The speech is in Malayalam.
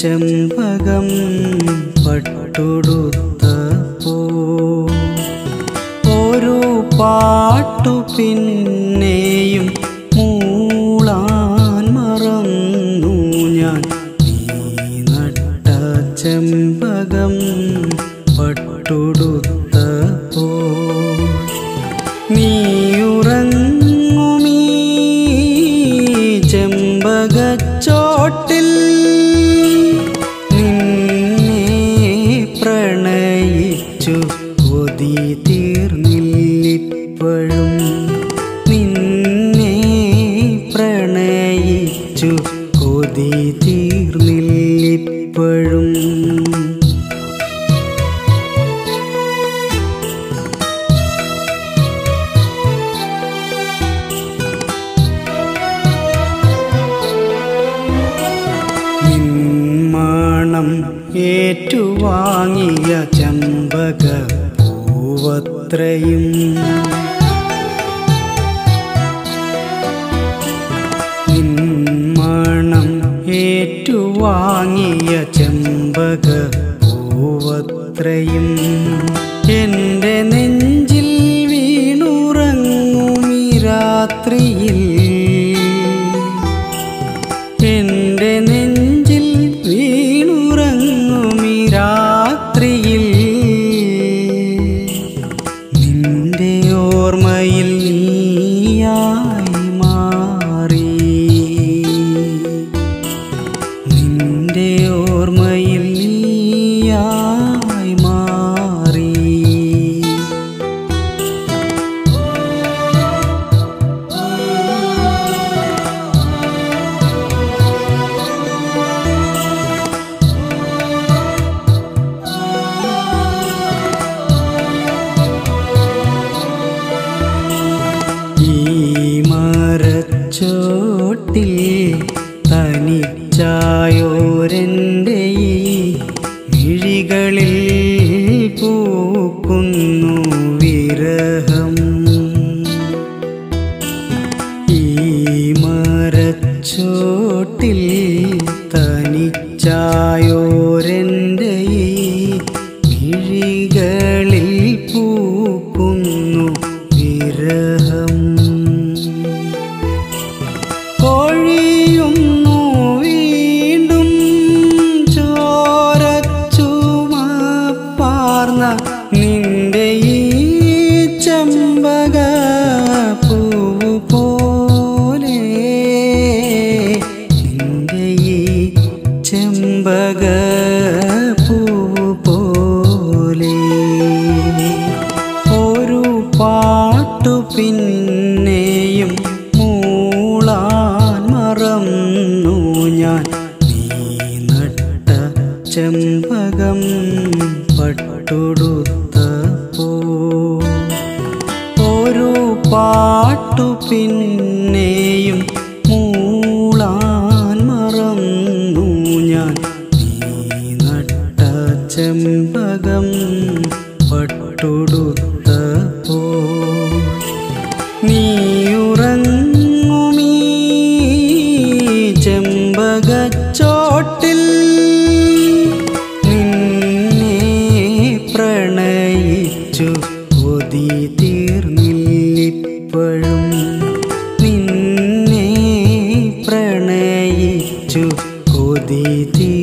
ചെമ്പകം പട്ടുടുത്തപ്പോ ഒരു പാട്ടു പിന്നെയും മൂളാൻ മറന്നു ഞാൻ നീ നട്ട ചെമ്പകം പട്ടുടുത്തപ്പോ നീയുറങ്ങുമീ ചെമ്പകച്ചോട്ടിൽ നിന്നെ പ്രണയിച്ചു കൊതി തീർന്നില്ലിപ്പോഴും നിന്നെ പ്രണയിച്ചു കൊതി തീർന്നില്ലിപ്പോഴും നിന്മാണം ഏറ്റുവാങ്ങിയ ചമ്പക പൂവത്രയും നിന്മാണം ഏറ്റുവാങ്ങിയ ചെമ്പക പൂവത്രയും എൻ്റെ നെഞ്ചിൽ വീണുറങ്ങുമി രാത്രിയിൽ എൻ്റെ നെഞ്ചിൽ വീണുറങ്ങുമി രാത്രിയിൽ നിന്റെ ഓർമ്മയിൽ നീയായി മാറി നിന്റെ ഓർമ്മയിൽ നീയായി മാറി ഈ മരച്ചോട്ടിൽ തനിച്ചായോരെൻ്റെ ഈ മിഴികളിൽ പൂക്കുന്നു വിരഹം ഈ മരച്ചോട്ടിൽ തനിച്ചായോരെൻ്റെ ഈ മിഴികളിൽ പൂക്കുന്നു വിരഹം കൊഴിയുന്നു വീണ്ടും ചോരച്ചുമപ്പാർന്ന നിന്റെ ഈ ചെമ്പക പൂവ് പോലെ നിന്റെ ഈ ചെമ്പക പൂവ് പോലെ ഒരു പാട്ടു പിന്നെയും മൂളാൻ മറന്നു ഞാൻ നീ നട്ട ചെമ്പകം പട്ടുടുത്തപ്പോ ഒരു പാട്ടു പിന്നെയും മൂളാൻ മറന്നു ഞാൻ നീ നട്ട ചെമ്പകം പട്ടുടുത്തപ്പോ നീയുറങ്ങുമീ ചെമ്പകച്ചോട്ടിൽ നിന്നെ പ്രണയിച്ചു കൊതി തീർന്നില്ലിപ്പോഴും നിന്നെ പ്രണയിച്ചു കൊതി തീ